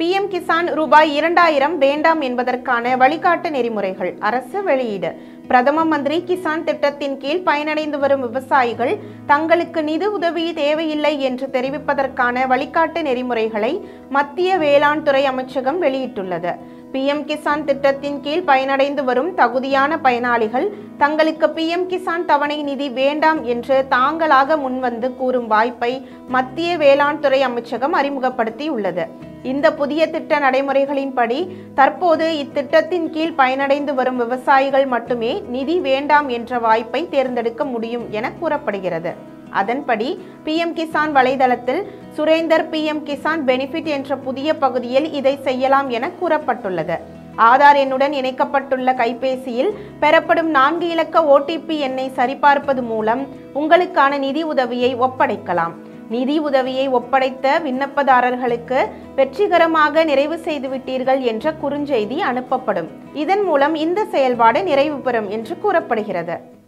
PM Kisan ரூபாய் இரண்டாயிரம் வேண்டாம் என்பதற்கான வழிகாட்டு நெறிமுறைகள் அரசு வெளியீடு பிரதம மந்திரி கிசான் திட்டத்தின் கீழ் பயனடைந்து வரும் விவசாயிகள் தங்களுக்கு நிதி உதவி தேவையில்லை என்று தெரிவிப்பதற்கான வழிகாட்டு நெறிமுறைகளை மத்திய வேளாண் துறை அமைச்சகம் வெளியிட்டுள்ளது பிஎம் கிசான் திட்டத்தின் கீழ் பயனடைந்து வரும் தகுதியான பயனாளிகள் தங்களுக்கு பிஎம் கிசான் தவணை நிதி வேண்டாம் என்று தாங்களாக முன்வந்து கூறும் வாய்ப்பை மத்திய வேளாண் துறை அமைச்சகம் அறிமுகப்படுத்தியுள்ளது இந்த புதிய திட்ட நடைமுறைகளின்படி தற்போது இத்திட்டத்தின் கீழ் பயனடைந்து வரும் விவசாயிகள் மட்டுமே நிதி வேண்டாம் என்ற வாய்ப்பை தேர்ந்தெடுக்க முடியும் என கூறப்படுகிறது அதன்படி பிஎம் கிசான் வலைதளத்தில் சுரேந்தர் பிஎம் கிசான் பெனிஃபிட் என்ற புதிய பகுதியில் இதை செய்யலாம் என கூறப்பட்டுள்ளது ஆதார் எண்ணுடன் இணைக்கப்பட்டுள்ள கைபேசியில் பெறப்படும் நான்கு இலக்க ஓடிபி எண்ணை சரிபார்ப்பது மூலம் உங்களுக்கான நிதி உதவியை ஒப்படைக்கலாம் நிதி உதவியை ஒப்படைத்த விண்ணப்பதாரர்களுக்கு வெற்றிகரமாக நிறைவு செய்துவிட்டீர்கள் என்ற குறுஞ்செய்தி அனுப்பப்படும் இதன் மூலம் இந்த செயல்பாடு நிறைவு பெறும் என்று கூறப்படுகிறது